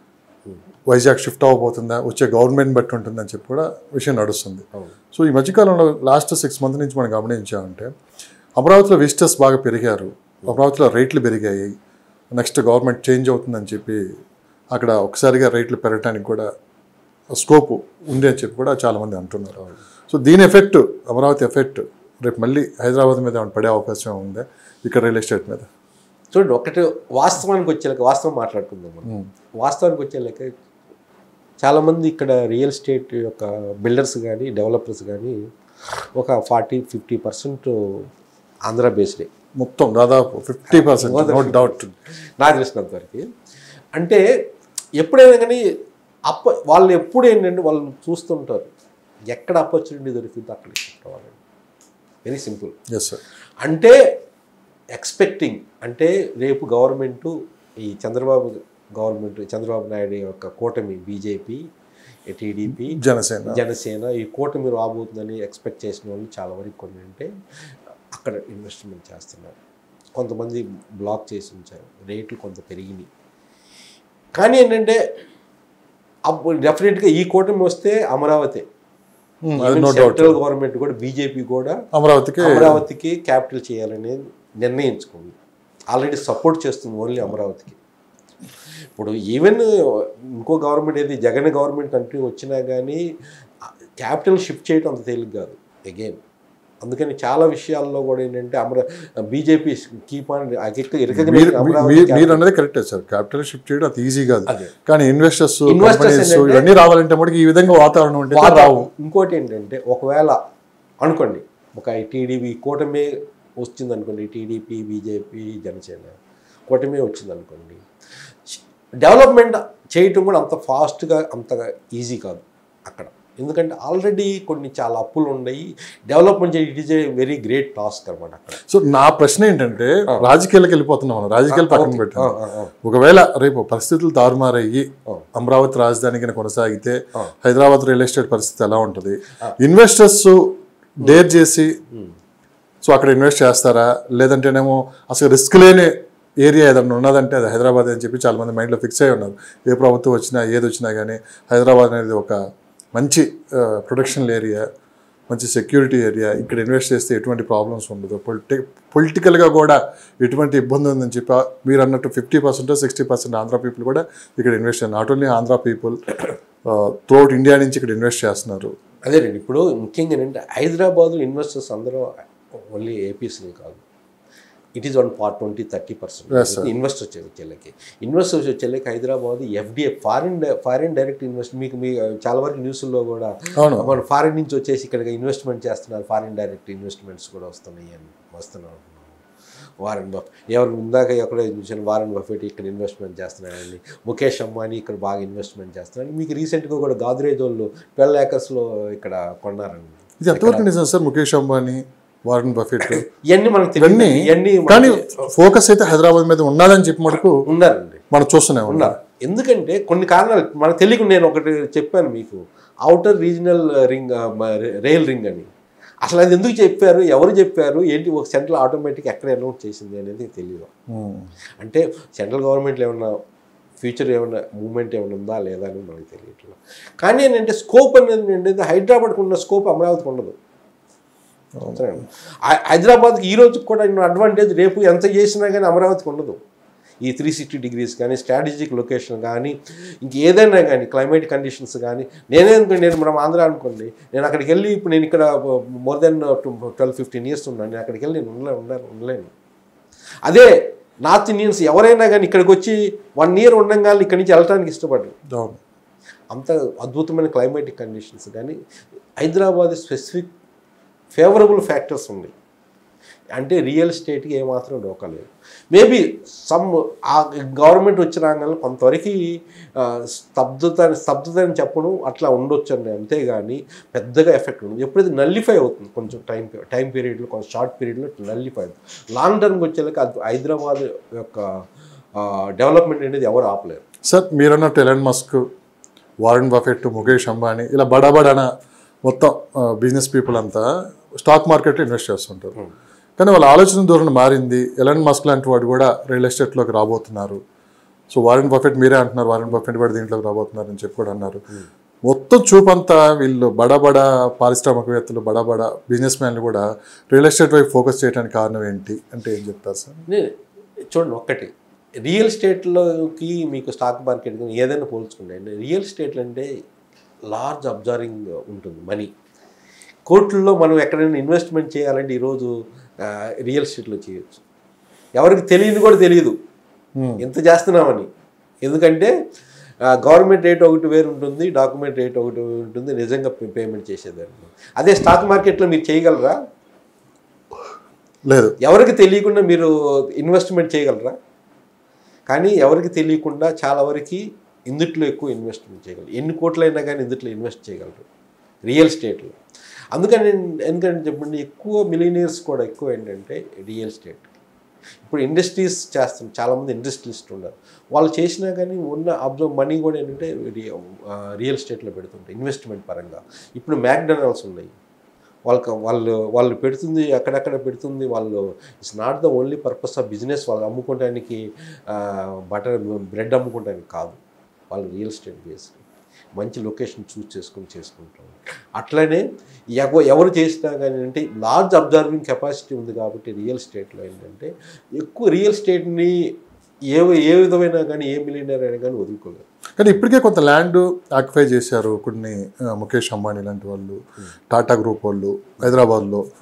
వైజాగ్ షిఫ్ట్ అవ్వబోతుందా వచ్చే గవర్నమెంట్ బట్టి ఉంటుందని చెప్పి కూడా విషయం నడుస్తుంది అవును. సో ఈ మధ్యకాలంలో లాస్ట్ సిక్స్ మంత్ నుంచి మనం గమనించామంటే అమరావతిలో విజిటర్స్ బాగా పెరిగారు అమరావతిలో రేట్లు పెరిగాయి నెక్స్ట్ గవర్నమెంట్ చేంజ్ అవుతుందని చెప్పి అక్కడ ఒకసారిగా రేట్లు పెరగడానికి కూడా స్కోప్ ఉంది అని చెప్పి కూడా చాలామంది అంటున్నారు సో దీని ఎఫెక్ట్ అమరావతి ఎఫెక్ట్ రేపు మళ్ళీ హైదరాబాద్ మీద ఏమైనా పడే అవకాశం ఉందా ఇక్కడ రియల్ ఎస్టేట్ మీద చూడండి ఒకటి వాస్తవానికి వచ్చేలాక వాస్తవం మాట్లాడుకుందాం మనం వాస్తవానికి వచ్చేలాక చాలామంది ఇక్కడ రియల్ ఎస్టేట్ యొక్క బిల్డర్స్ కానీ డెవలపర్స్ కానీ ఒక ఫార్టీ ఫిఫ్టీ పర్సెంట్ ఆంధ్ర బేస్డే మొత్తం దాదాపు ఫిఫ్టీ పర్సెంట్ నో డౌట్ నాకు తెలిసినంత వరకు అంటే ఎప్పుడైనా కానీ అప్ప వాళ్ళు ఎప్పుడు ఏంటంటే వాళ్ళు చూస్తుంటారు ఎక్కడ ఆపర్చునిటీ దొరికిందో అక్కడ షిఫ్ట్ అవ్వాలండి వెరీ సింపుల్ ఎస్ సార్ అంటే ఎక్స్పెక్టింగ్ అంటే రేపు గవర్నమెంటు ఈ చంద్రబాబు గవర్నమెంట్ చంద్రబాబు నాయుడు యొక్క కూటమి బీజేపీ టీడీపీ జనసేన జనసేన ఈ కూటమి రాబోతుందని ఎక్స్పెక్ట్ చేసిన వాళ్ళు చాలా వరకు కొన్ని అంటే అక్కడ ఇన్వెస్ట్మెంట్ చేస్తున్నారు కొంతమంది బ్లాక్ చేసి ఉంచారు రేట్లు కొంత పెరిగినాయి కానీ ఏంటంటే అప్పుడు డెఫినెట్గా ఈ కూటమి వస్తే అమరావతి అది నో డౌట్ సెంట్రల్ గవర్నమెంట్ కూడా బీజేపీ కూడా అమరావతికి అమరావతికి క్యాపిటల్ చేయాలని నిర్ణయించుకుంది ఆల్రెడీ సపోర్ట్ చేస్తుంది ఓన్లీ అమరావతికి ఇప్పుడు ఈవెన్ ఇంకో గవర్నమెంట్ ఏది జగన్ గవర్నమెంట్ అంటూ వచ్చినా కానీ క్యాపిటల్ షిఫ్ట్ చేయడం అంత తేలిక కాదు అగైన్ అందుకని చాలా విషయాల్లో కూడా ఏంటంటే అమర బీజేపీ కీప్ ఆన్ మీరు మీరు- మీరు అన్నది కరెక్టే సార్ క్యాపిటల్ షిఫ్ట్ చేయడం అది ఈజీ కాదు అదే. కానీ ఇన్వెస్టర్స్ Investors కంపెనీస్ ఏంటంటే- ఇవన్నీ రావాలంటే మనకి ఈ విధంగా వాతావరణం ఉంటే రావు రావు ఇంకోటి ఏంటంటే ఒకవేళ అనుకోండి ఒక టీడీపీ కూటమి వచ్చింది అనుకోండి టీడీపీ బీజేపీ జనసేన కూటమి వచ్చింది అనుకోండి డెవలప్మెంట్ చేయటం కూడా అంత ఫాస్ట్గా అంతగా ఈజీ కాదు అక్కడ ఎందుకంటే ఆల్రెడీ కొన్ని చాలా అప్పులు ఉన్నాయి డెవలప్మెంట్ చేయడం it is a very great task అనమాట అక్కడ సో నా ప్రశ్న ఏంటంటే రాజకీయాలకు వెళ్ళిపోతున్నాం మనం రాజకీయాలు పక్కన పెట్టాం ఆ, ఆ, ఆ. ఒకవేళ రేపు పరిస్థితులు తారుమారయ్యి ఆ. అమరావతి రాజధాని కింద కొనసాగితే ఆ. హైదరాబాద్ రియల్ ఎస్టేట్ పరిస్థితి ఎలా ఉంటుంది ఇన్వెస్టర్స్ డేర్ చేసి సో అక్కడ ఇన్వెస్ట్ చేస్తారా లేదంటేనేమో అసలు రిస్క్ లేని ఏరియా ఏదైనా ఉన్నదంటే అది హైదరాబాద్ అని చెప్పి చాలా మంది మైండ్లో ఫిక్స్ అయి ఉన్నారు ఏ ప్రభుత్వం వచ్చినా ఏది వచ్చినా కానీ హైదరాబాద్ అనేది ఒక మంచి ప్రొటెక్షన్ ఏరియా మంచి సెక్యూరిటీ ఏరియా ఇక్కడ ఇన్వెస్ట్ చేస్తే ఎటువంటి ప్రాబ్లమ్స్ ఉండదు పొలిటి పొలిటికల్గా కూడా ఎటువంటి ఇబ్బంది ఉందని చెప్పి మీరు అన్నట్టు fifty percent sixty percent Andhra people కూడా ఇక్కడ ఇన్వెస్ట్ చేస్తారు not only Andhra people throughout India నుంచి ఇక్కడ ఇన్వెస్ట్ చేస్తున్నారు అదేనండి ఇప్పుడు ముఖ్యంగా ఏంటంటే హైదరాబాద్లో ఇన్వెస్టర్స్ అందరూ ఓన్లీ ఏపీస్ని కాదు it is one part twenty thirty percent Yes, sir. Investor వచ్చేళ్ళకి ఇన్వెస్టర్స్ వచ్చేళ్ళకి Hyderabad FDI foreign foreign direct invest మీకు మీ చాలా వరకు న్యూస్లో కూడా అవును మన ఫారిన్ నుంచి వచ్చేసి ఇక్కడ ఇన్వెస్ట్మెంట్ చేస్తున్నారు ఫారిన్ డైరెక్ట్ ఇన్వెస్ట్మెంట్స్ కూడా వస్తున్నాయి అని వస్తున్నారు వారన్ బఫ్ ఎవరు ఇందాక ఎక్కడ చూసాను వారన్ బఫెట్ ఇక్కడ ఇన్వెస్ట్మెంట్ చేస్తున్నారండి ముఖేష్ అంబానీ ఇక్కడ బాగా ఇన్వెస్ట్మెంట్ చేస్తున్నారు మీకు రీసెంట్గా కూడా గాద్రేజ్ వాళ్ళు ట్వెల్వ్ ఏకర్స్లో ఇక్కడ కొన్నారండి ఇది ఎంతవరకు నిజం sir Mukesh Ambani Warren Buffett ఇవన్నీ మనకు తెలియదు ఇవన్నీ ఇవన్నీ కానీ ఫోకస్ అయితే హైదరాబాద్ మీద ఉండాలని చెప్పి మటుకు ఉన్నారండి మనం చూస్తూనే ఉన్నాం ఉన్నారు ఎందుకంటే కొన్ని కారణాలు మనకు తెలియకుండా నేను ఒకటి చెప్పాను మీకు outer regional ring rail ring అని అసలు అది ఎందుకు చెప్పారు ఎవరు చెప్పారు ఏంటి ఒక సెంట్రల్ ఆటోమేటిక్ ఎక్కడ అనౌన్స్ చేసింది అనేది తెలియదు ఉమ్. అంటే సెంట్రల్ గవర్నమెంట్లో ఏమన్నా ఫ్యూచర్ ఏమైనా మూమెంట్ ఏమైనా ఉందా లేదా అని మనకు తెలియట్లేదు కానీ ఏంటంటే స్కోప్ అనేది ఏంటంటే హైదరాబాద్కి ఉన్న స్కోప్ అమరావతికి ఉండదు హై- హైదరాబాద్కి ఈ రోజు కూడా అడ్వాంటేజ్ రేపు ఎంత చేసినా కానీ అమరావతికి ఉండదు ఈ త్రీ సిక్స్టీ డిగ్రీస్ కానీ స్ట్రాటజిక్ లొకేషన్ కానీ ఇంకేదైనా కానీ క్లైమేట్ కండిషన్స్ కానీ నేనే అనుకోండి నేను మనం ఆంధ్ర అనుకోండి నేను అక్కడికి వెళ్ళి ఇప్పుడు నేను ఇక్కడ more than twelve fifteen years ఉన్నాను నేను అక్కడికి వెళ్ళి నేను ఉండలే ఉండాలి ఉండలేను అదే నార్త్ ఇండియన్స్ ఎవరైనా కానీ ఇక్కడికి వచ్చి వన్ ఇయర్ ఉండగానే ఇక్కడి నుంచి వెళ్ళడానికి ఇష్టపడరు అవును అంత అద్భుతమైన క్లైమాటిక్ కండిషన్స్ కానీ హైదరాబాద్ స్పెసిఫిక్ ఫేవరబుల్ ఫ్యాక్టర్స్ ఉన్నాయి అంటే రియల్ ఎస్టేట్కి ఏమాత్రం డోకలేదు మేబీ సమ్ ఆ గవర్నమెంట్ వచ్చిన రాగానే కొంతవరకు ఆ, స్తబ్దత స్తబ్దత అని చెప్పడం అట్లా ఉండొచ్చు అండి అంతేగాని పెద్దగా ఎఫెక్ట్ ఉంది ఎప్పుడైతే నల్లిఫై అవుతుంది కొంచెం టైం టైం పీరియడ్లో కొంచెం షార్ట్ పీరియడ్లో నల్లిఫై అవుతుంది లాంగ్ టర్మ్కి వచ్చేలాక అది హైదరాబాద్ యొక్క డెవలప్మెంట్ అనేది ఎవరు ఆపలేరు సార్ మీరన్నట్టు Elon Musk Warren Buffett Mukesh Ambani ఇలా బడాబడాన మొత్తం బిజినెస్ పీపుల్ అంతా స్టాక్ మార్కెట్లో ఇన్వెస్ట్ చేస్తుంటారు కానీ వాళ్ళ ఆలోచన ధోరణి మారింది ఎలన్ మస్క్ లాంటి వాడు కూడా రియల్ ఎస్టేట్లోకి రాబోతున్నారు సో వారెన్ బఫెట్ మీరే అంటున్నారు వారెన్ బఫెట్ కూడా దీంట్లోకి రాబోతున్నారు అని చెప్పి కూడా అన్నారు మొత్తం చూపంతా వీళ్ళు బడా పారిశ్రామికవేత్తలు బడా బిజినెస్ మ్యాన్లు కూడా రియల్ ఎస్టేట్ వైపు ఫోకస్ చేయడానికి కారణం ఏంటి అంటే ఏం చెప్తారు సార్ నే- చూడండి ఒక్కటి రియల్ ఎస్టేట్లోకి మీకు స్టాక్ మార్కెట్ కానీ ఏదైనా పోల్చుకుంటే రియల్ ఎస్టేట్లు అంటే లార్జ్ అబ్జర్వింగ్ ఉంటుంది మనీ కోట్లలో మనం ఎక్కడైనా ఇన్వెస్ట్మెంట్ చేయాలంటే ఈరోజు ఆ, రియల్ ఎస్టేట్లో చేయొచ్చు ఎవరికి తెలియదు కూడా తెలియదు Hmm. ఎంత చేస్తున్నామని ఎందుకంటే ఆ, గవర్నమెంట్ రేట్ ఒకటి వేరు ఉంటుంది డాక్యుమెంట్ రేట్ ఒకటి ఉంటుంది నిజంగా పే- పేమెంట్ చేసేదాన్ని అదే స్టాక్ మార్కెట్లో మీరు చేయగలరా లేదు ఎవరికి తెలియకుండా మీరు ఇన్వెస్ట్మెంట్ చేయగలరా కానీ ఎవరికి తెలియకుండా చాలా వరకు ఇందుట్లో ఎక్కువ ఇన్వెస్ట్మెంట్ చేయగలరు ఎన్ని కోట్లైనా కానీ ఇందుట్లో ఇన్వెస్ట్ చేయగలరు రియల్ ఎస్టేట్లో అందుకని నేను- ఎందుకంటే చెప్పండి ఎక్కువ మిలీనియర్స్ కూడా ఎక్కువ ఏంటంటే రియల్ ఎస్టేట్ ఇప్పుడు ఇండస్ట్రీస్ చేస్తున్నారు చాలామంది ఇండస్ట్రియలిస్ట్ ఉన్నారు వాళ్ళు చేసినా కానీ ఉన్న అబ్జర్వ్ మనీ కూడా ఏంటంటే రియల్ ఎస్టేట్లో పెడుతుంటారు ఇన్వెస్ట్మెంట్ పరంగా ఇప్పుడు మ్యాక్డొనాల్డ్స్ ఉన్నాయి వాళ్ళకి వాళ్ళు వాళ్ళు పెడుతుంది అక్కడక్కడ పెడుతుంది వాళ్ళు it's not the only purpose of business వాళ్ళు అమ్ముకోవడానికి బటర్ బ్రెడ్ అమ్ముకోవడానికి కాదు వాళ్ళు రియల్ ఎస్టేట్ బేస్ మంచి లొకేషన్ చూస్ చేసుకొని చేసుకుంటాం అట్లనే ఎవ ఎవరు చేసినా కానీ అంటే లార్జ్ అబ్జర్వింగ్ కెపాసిటీ ఉంది కాబట్టి రియల్ ఎస్టేట్లో ఏంటంటే ఎక్కువ రియల్ ఎస్టేట్ని ఏ ఏ విధమైన కానీ ఏ మిలియనర్ అయినా కానీ వదులుకోలేదు కానీ ఇప్పటికే కొంత ల్యాండ్ ఆక్యుపై చేశారు కొన్ని ఆ, ముఖేష్ అంబానీ లాంటి వాళ్ళు టాటా గ్రూప్ వాళ్ళు హైదరాబాద్లో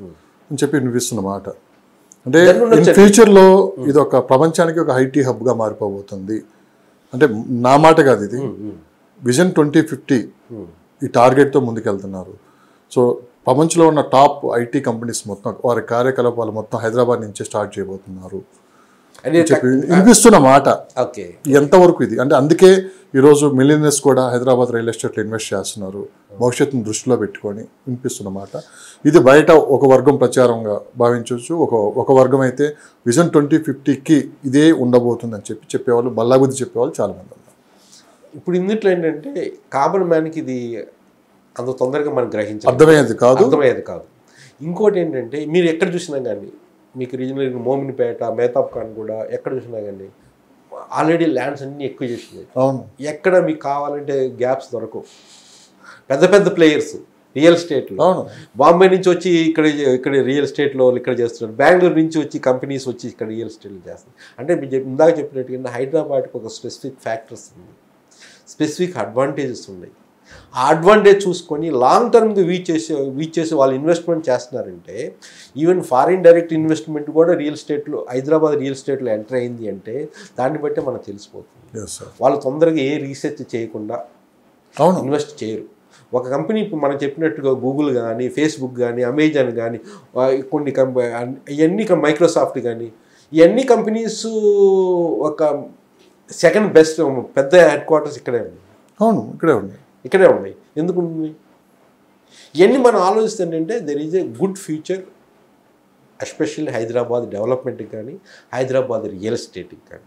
అని చెప్పి వినిపిస్తున్న మాట అంటే దాని నుండి ఇన్ ఫ్యూచర్లో ఇది ఒక ప్రపంచానికి ఒక ఐటీ హబ్గా మారిపోబోతుంది అంటే నా మాట కాదు ఇది విజన్ ట్వంటీ ఫిఫ్టీ ఈ టార్గెట్తో ముందుకెళ్తున్నారు సో ప్రపంచంలో ఉన్న టాప్ ఐటీ కంపెనీస్ మొత్తం వారి కార్యకలాపాలు మొత్తం హైదరాబాద్ నుంచే స్టార్ట్ చేయబోతున్నారు అని చెప్పి వినిపిస్తున్న మాట ఓకే ఎంతవరకు ఇది అంటే అందుకే ఈరోజు మిలియనర్స్ కూడా హైదరాబాద్ రియల్ ఎస్టేట్లో ఇన్వెస్ట్ చేస్తున్నారు భవిష్యత్తును దృష్టిలో పెట్టుకొని వినిపిస్తున్న మాట ఇది బయట ఒక వర్గం ప్రచారంగా భావించవచ్చు ఒక ఒక వర్గం అయితే విజన్ ట్వంటీ ఫిఫ్టీకి ఇదే ఉండబోతుందని చెప్పి చెప్పేవాళ్ళు బల్లాగుద్ది చెప్పేవాళ్ళు చాలా మంది ఉన్నారు ఇప్పుడు ఇందుట్లో ఏంటంటే కామన్ మ్యాన్కి ఇది అంత తొందరగా మనం గ్రహించాలి అర్థమయ్యేది కాదు అర్థమయ్యేది కాదు ఇంకోటి ఏంటంటే మీరు ఎక్కడ చూసినా కానీ మీకు రీజనల్ మోమిన్పేట మేతాబ్ ఖాన్ కూడా ఎక్కడ చూసినా కానీ ఆల్రెడీ ల్యాండ్స్ అన్నీ ఎక్కువ చేసినాయి అవును ఎక్కడ మీకు కావాలంటే గ్యాప్స్ దొరకవు పెద్ద పెద్ద ప్లేయర్స్ రియల్ ఎస్టేట్లో అవును బాంబే నుంచి వచ్చి ఇక్కడ ఇక్కడ రియల్ ఎస్టేట్లో ఇక్కడ చేస్తున్నారు బెంగళూరు నుంచి వచ్చి కంపెనీస్ వచ్చి ఇక్కడ రియల్ ఎస్టేట్లో చేస్తున్నారు అంటే మీరు చెప్పి- ఇందాక చెప్పినట్టుగా హైదరాబాద్కి ఒక స్పెసిఫిక్ ఫ్యాక్టర్స్ ఉంది స్పెసిఫిక్ అడ్వాంటేజెస్ ఉన్నాయి ఆ అడ్వాంటేజ్ చూసుకొని లాంగ్ టర్మ్కి వీచ్ చేసి వీచ్ చేసి వాళ్ళు ఇన్వెస్ట్మెంట్ చేస్తున్నారంటే ఈవెన్ ఫారిన్ డైరెక్ట్ ఇన్వెస్ట్మెంట్ కూడా రియల్ ఎస్టేట్లో హైదరాబాద్ రియల్ ఎస్టేట్లో ఎంటర్ అయింది అంటే దాన్ని బట్టే మనకు తెలిసిపోతుంది ఎస్ సార్ వాళ్ళు తొందరగా ఏ రీసెర్చ్ చేయకుండా అవును ఇన్వెస్ట్ చేయరు ఒక కంపెనీ ఇప్పుడు మనం చెప్పినట్టుగా గూగుల్ కానీ ఫేస్బుక్ కానీ అమెజాన్ కానీ ఆ, కొన్ని కంపె ఇవన్నీ కం- మైక్రోసాఫ్ట్ కానీ ఇవన్నీ కంపెనీస్ ఒక సెకండ్ బెస్ట్ పెద్ద హెడ్ క్వార్టర్స్ ఇక్కడే ఉన్నాయి అవును ఇక్కడే ఉంది ఇక్కడే ఉన్నాయి ఎందుకు ఉంది ఇవన్నీ మనం ఆలోచిస్తే ఏంటంటే there is a good future especially Hyderabad డెవలప్మెంట్కి కానీ హైదరాబాద్ రియల్ ఎస్టేట్కి కానీ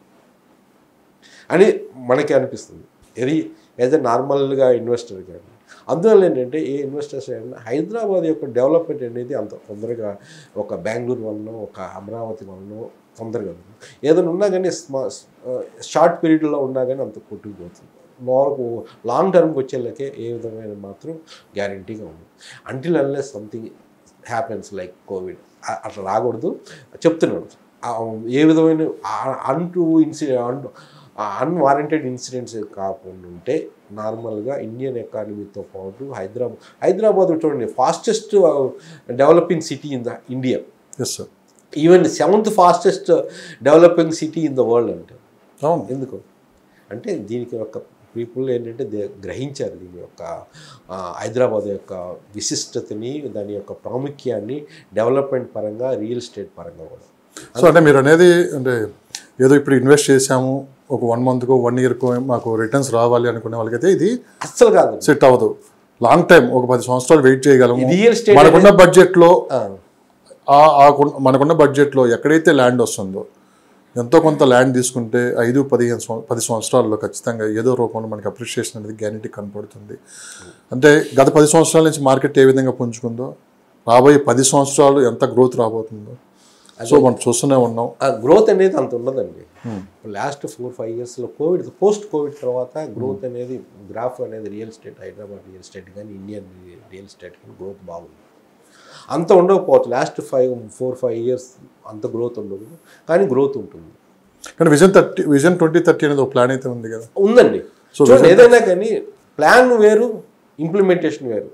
అని మనకి అనిపిస్తుంది ఇది యాజ్ ఎ నార్మల్గా ఇన్వెస్టర్ కానీ అందువల్ల ఏంటంటే ఏ ఇన్వెస్టర్స్ అయినా హైదరాబాద్ యొక్క డెవలప్మెంట్ అనేది అంత తొందరగా ఒక బెంగళూరు వలన ఒక అమరావతి వలన తొందరగా ఉంది. ఏదైనా ఉన్నా కానీ స్మా షార్ట్ పీరియడ్లో ఉన్నా కానీ అంత కొట్టుకుపోతుంది లాంగ్ లాంగ్ టర్మ్కి వచ్చేళ్ళకే ఏ విధమైన మాత్రం గ్యారంటీగా ఉంది until unless something happens like COVID అట్లా రాకూడదు చెప్తున్నాడు ఆ, ఏ విధమైన అంటూ ఇన్సిడెంట్ అంటూ అన్వారంటెడ్ ఇన్సిడెంట్స్ కాకుండా ఉంటే నార్మల్గా ఇండియన్ ఎకానమీతో పాటు హైదరాబాద్ హైదరాబాద్ చూడండి fastest developing city in the India yes sir even seventh fastest developing city in the world అంటే అవును ఎందుకు అంటే దీనికి ఒక పీపుల్ ఏంటంటే దే గ్రహించారు దీని యొక్క ఆ, హైదరాబాద్ యొక్క విశిష్టతని దాని యొక్క ప్రాముఖ్యాన్ని డెవలప్మెంట్ పరంగా రియల్ ఎస్టేట్ పరంగా కూడా సో అంటే మీరు అనేది అంటే ఏదో ఇప్పుడు ఇన్వెస్ట్ చేసాము ఒక వన్ మంత్కో వన్ ఇయర్కో మాకు రిటర్న్స్ రావాలి అనుకునే వాళ్ళకైతే ఇది అస్సలు కాదు సెట్ అవ్వదు లాంగ్ టైం ఒక పది సంవత్సరాలు వెయిట్ చేయగలము రియల్ ఎస్టేట్ మనకున్న బడ్జెట్లో ఆ, ఆ ఆ కొన్- మనకున్న బడ్జెట్లో ఎక్కడైతే ల్యాండ్ వస్తుందో ఎంతో కొంత ల్యాండ్ తీసుకుంటే ఐదు పదిహేను సంవ పది సంవత్సరాల్లో ఖచ్చితంగా ఏదో రూపంలో మనకి అప్రిషియేషన్ అనేది గ్యారంటీ కనపడుతుంది అంటే గత పది సంవత్సరాల నుంచి మార్కెట్ ఏ విధంగా పుంజుకుందో రాబోయే పది సంవత్సరాలు ఎంత గ్రోత్ రాబోతుందో సో మనం చూస్తూనే ఉన్నాం ఆ గ్రోత్ అనేది అంత ఉండదండి లాస్ట్ ఫోర్ ఫైవ్ ఇయర్స్లో కోవిడ్ పోస్ట్ కోవిడ్ తర్వాత గ్రోత్ అనేది గ్రాఫ్ అనేది real estate Hyderabad real estate కానీ ఇండియన్ రియల్ ఎస్టేట్ కానీ గ్రోత్ బాగుంది అంత ఉండకపోవచ్చు last five four five years అంత గ్రోత్ ఉండదు కానీ గ్రోత్ ఉంటుంది కానీ vision thirty vision twenty thirty అనేది ఒక ప్లాన్ అయితే ఉంది కదా ఉందండి చూడండి ఏదైనా కానీ ప్లాన్ వేరు ఇంప్లిమెంటేషన్ వేరు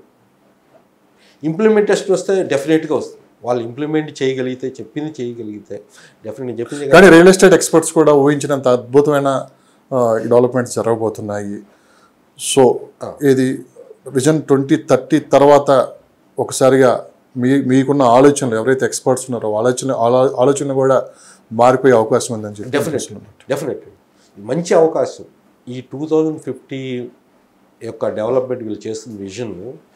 ఇంప్లిమెంటేషన్ వస్తే డెఫినెట్గా వస్తుంది వాళ్ళు ఇంప్లిమెంట్ చేయగలిగితే చెప్పింది చేయగలిగితే డెఫినెట్ చెప్పింది కానీ రియల్ ఎస్టేట్ ఎక్స్పర్ట్స్ కూడా ఊహించినంత అద్భుతమైన డెవలప్మెంట్స్ జరగబోతున్నాయి సో ఇది విజన్ ట్వంటీ థర్టీ తర్వాత ఒకసారిగా మీ మీకున్న ఆలోచనలు ఎవరైతే ఎక్స్పర్ట్స్ ఉన్నారో ఆలోచన ఆలో- ఆలోచన కూడా మారిపోయే అవకాశం ఉందని చెప్పి డెఫినెట్ డెఫినెట్ మంచి అవకాశం ఈ టూ థౌజండ్ ఫిఫ్టీ యొక్క డెవలప్మెంట్ వీళ్ళు చేస్తున్న విజన్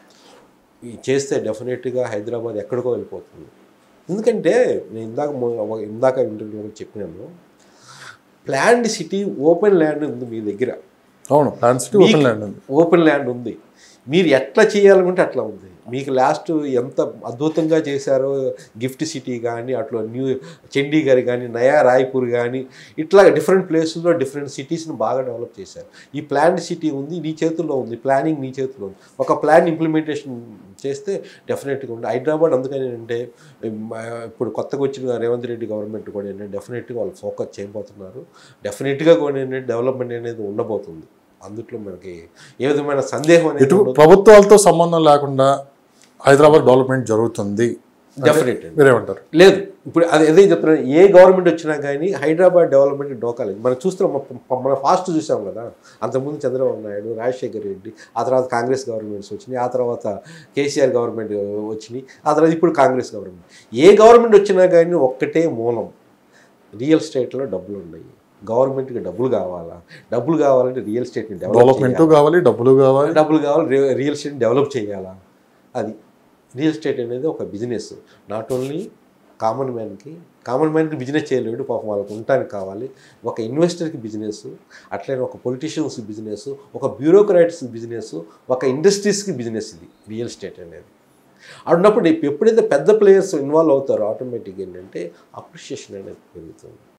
ఈ చేస్తే డెఫినెట్గా హైదరాబాద్ ఎక్కడికో వెళ్ళిపోతుంది ఎందుకంటే నేను ఇందాక మొ- ఇందాక ఇంటర్వ్యూలో చెప్పినాను ప్లాన్డ్ సిటీ ఓపెన్ ల్యాండ్ ఉంది మీ దగ్గర అవును ప్లాన్ సిటీ ఓపెన్ ల్యాండ్ ఉంది ఓపెన్ ల్యాండ్ ఉంది మీరు ఎట్లా చేయాలనుకుంటే అట్లా ఉంది మీకు లాస్ట్ ఎంత అద్భుతంగా చేశారో గిఫ్ట్ సిటీ కానీ అట్లా న్యూ చండీగఢ్ కానీ నయా రాయ్పూర్ కానీ ఇట్లా డిఫరెంట్ ప్లేసుల్లో డిఫరెంట్ సిటీస్ని బాగా డెవలప్ చేశారు ఈ ప్లాన్ సిటీ ఉంది నీ చేతుల్లో ఉంది ప్లానింగ్ నీ చేతుల్లో ఉంది ఒక ప్లాన్ ఇంప్లిమెంటేషన్ చేస్తే డెఫినెట్గా ఉంది హైదరాబాద్ అందుకని ఏంటంటే ఇప్పుడు కొత్తగా వచ్చిన రేవంత్ రెడ్డి గవర్నమెంట్ కూడా ఏంటంటే డెఫినెట్గా వాళ్ళు ఫోకస్ చేయబోతున్నారు డెఫినెట్గా కూడా ఏంటంటే డెవలప్మెంట్ అనేది ఉండబోతుంది అందుట్లో మనకి ఏ విధమైన సందేహం అనేది ఇటు ఉండదు. ప్రభుత్వాలతో సంబంధం లేకుండా హైదరాబాద్ డెవలప్మెంట్ జరుగుతుంది డెఫినెట్ అండి మీరేమంటారు లేదు ఇప్పుడు అది అదే చెప్తున్నాను ఏ గవర్నమెంట్ వచ్చినా కానీ హైదరాబాద్ డెవలప్మెంట్ డోకాలేదు మనం చూస్తున్నాం మన- మన ఫాస్ట్ చూసాం కదా అంతకుముందు చంద్రబాబు నాయుడు రాజశేఖర్ రెడ్డి ఆ తర్వాత కాంగ్రెస్ గవర్నమెంట్స్ వచ్చినాయి ఆ తర్వాత కేసీఆర్ గవర్నమెంట్ వచ్చినాయి ఆ తర్వాత ఇప్పుడు కాంగ్రెస్ గవర్నమెంట్ ఏ గవర్నమెంట్ వచ్చినా కానీ ఒక్కటే మూలం రియల్ ఎస్టేట్లో డబ్బులు ఉన్నాయి గవర్నమెంట్కి డబ్బులు కావాలా డబ్బులు కావాలంటే రియల్ ఎస్టేట్ని డెవలప్ డెవలప్మెంట్ కావాలి డబ్బులు కావాలి డబ్బులు కావాలి రి- రియల్ ఎస్టేట్ డెవలప్ చేయాలా అది రియల్ ఎస్టేట్ అనేది ఒక బిజినెస్ నాట్ ఓన్లీ కామన్ మ్యాన్కి కామన్ మ్యాన్కి బిజినెస్ చేయలేడు పాపం వాళ్ళకి ఉండటానికి కావాలి ఒక ఇన్వెస్టర్కి బిజినెస్ అట్లనే ఒక పొలిటీషియన్స్ బిజినెస్ ఒక బ్యూరోక్రాట్స్ బిజినెస్ ఒక ఇండస్ట్రీస్కి బిజినెస్ ఇది రియల్ ఎస్టేట్ అనేది అన్నప్పుడు ఎప్పుడైతే పెద్ద ప్లేయర్స్ ఇన్వాల్వ్ అవుతారో ఆటోమేటిక్ ఏంటంటే అప్రిషియేషన్ అనేది పెరుగుతుంది